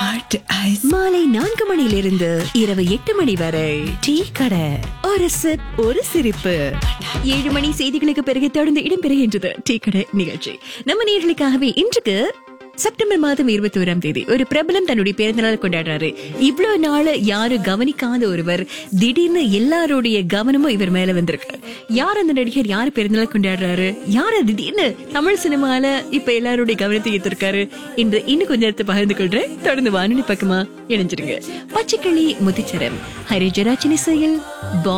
hot ice மாலை நான்கு மணியிலிருந்து இரவு எட்டு மணி வரை டீ கடை ஒரு சிப் ஒரு சிரிப்பு ஏழு மணி செய்திகளுக்கு பிறகு தொடர்ந்து இடம்பெறுகின்றது டீ கடை நிகழ்ச்சி நம்ம நேர்களுக்காகவே இன்றைக்கு செப்டம்பர் மாதம் இருபத்தி ஓராம் தேதி ஒரு பிரபலம் தன்னுடைய பிறந்தநாள் கொண்டாடுறாரு இவ்வளவு நாள் யாரும் கவனிக்காத ஒருவர் திடீர்னு எல்லாருடைய கவனமும் இவர் மேல வந்திருக்கு யார் அந்த நடிகர் யார் பிறந்தநாள் கொண்டாடுறாரு யார் திடீர்னு தமிழ் சினிமால இப்ப எல்லாருடைய கவனத்தை ஈர்த்திருக்காரு என்று இன்னும் கொஞ்ச நேரத்தை பகிர்ந்து கொள்றேன் தொடர்ந்து வானொலி பக்கமா இணைஞ்சிருங்க பச்சைக்கிளி முத்துச்சரம் ஹரிஜராச்சினி செயல்